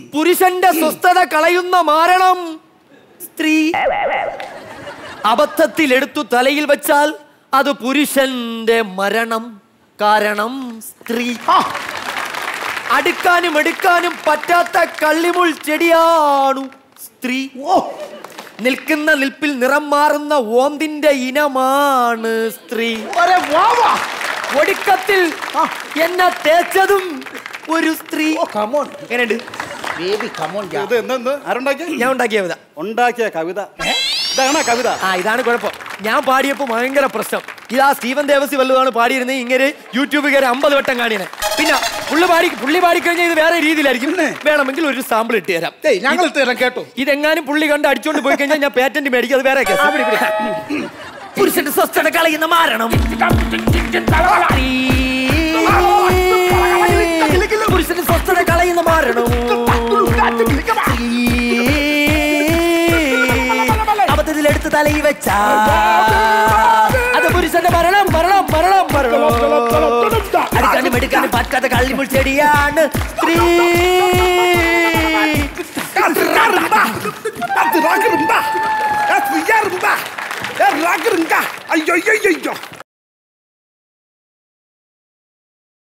പുരുഷന്റെ സ്വസ്ഥത കളയുന്ന മാരണം സ്ത്രീ അബദ്ധത്തിൽ എടുത്തു തലയിൽ വെച്ചാൽ അത് പുരുഷന്റെ മരണം കാരണം സ്ത്രീ അടുക്കാനും എടുക്കാനും പറ്റാത്ത കള്ളിമുൾ ചെടിയാണു സ്ത്രീ നിൽക്കുന്ന നിൽപ്പിൽ നിറം മാറുന്ന ഓന്തിന്റെ ഇനമാണ് സ്ത്രീ അരെ വാ വാ ഒടുക്കത്തിൽ എന്നെ തേച്ചതും ഒരു സ്ത്രീ കമോൺ എങ്ങനെയുണ്ട് ബേബി കമോൺ ഇത് എന്തെന്ത് ആരുണ്ടാക്കിയ ഞാൻ ഉണ്ടാക്കിയ കവിത ഉണ്ടാക്കിയ കവിത ഇതാണ് കവിത ആ ഇതാണ് കുഴപ്പം ഞാൻ പാടിയപ്പോ ഭയങ്കര പ്രശ്നം ഇതാ സ്റ്റീവൻ ദേവസി വല്ലതാണ് പാടിയിരുന്നത് ഇങ്ങനെ യൂട്യൂബ് കയറി അമ്പത് വട്ടം കാണിയത് പിന്നെ പുള്ളി പാടി പുള്ളി പാടിക്കഴിഞ്ഞാൽ ഇത് വേറെ രീതിയിലായിരിക്കും വേണമെങ്കിൽ ഒരു സാമ്പിൾ ഇട്ട് തരാം ഏയ് ഞങ്ങൾ തരാം കേട്ടോ ഇതെങ്ങാനും പുള്ളി കണ്ട് അടിച്ചോണ്ട് പോയി കഴിഞ്ഞാൽ ഞാൻ പേറ്റന്റ് മേടിക്കും അത് വേറെ കേസ്. പുരുഷന്റെ സ്വസ്ഥത കളയുന്ന മാരണം പുരുഷന്റെ സ്വസ്ഥത കളയുന്ന മാരണം അബദ്ധത്തിൽ എടുത്ത് തലയിൽ വെച്ച അത് പുരുഷന്റെ മരണം മരണം മരണം മരണം അടുക്കാനും എടുക്കാനും പറ്റാത്ത കള്ളിമുൾ ചെടിയാണ് സ്ത്രീ അയ്യോ അയ്യോ അയ്യോ